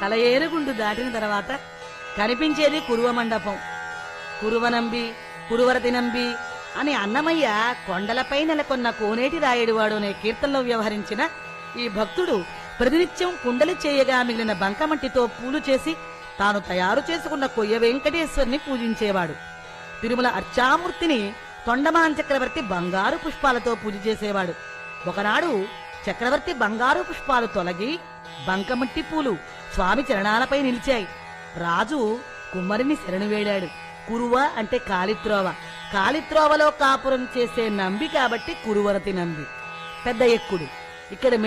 కలయేరుగుండు దాటిన తర్వాత కనిపించేది కురువ మండపం కురువనంబి కురువరతి నంబి అని అన్నమయ్య కొండలపై నెలకొన్న కోనేటి రాయుడువాడు అనే కీర్తనలో వ్యవహరించిన ఈ భక్తుడు ప్రతినిత్యం కుండలి చేయగా మిగిలిన బంకమట్టితో పూలు చేసి తాను తయారు చేసుకున్న కొయ్య వెంకటేశ్వరిని పూజించేవాడు తిరుమల అర్చామూర్తిని తొండమాన్ చక్రవర్తి బంగారు పుష్పాలతో పూజ చేసేవాడు ఒకనాడు చక్రవర్తి బంగారు పుష్పాలు తొలగి బంకమట్టి పూలు స్వామి చరణాలపై నిలిచాయి రాజు కుమ్మరిని శరణు వేడాడు కురువ అంటే కాలిత్రోవ కాలిత్రోవలో కాపురం చేసే నంబి కాబట్టి కురువరతి నంబి పెద్ద ఎక్కుడు ఇక్కడ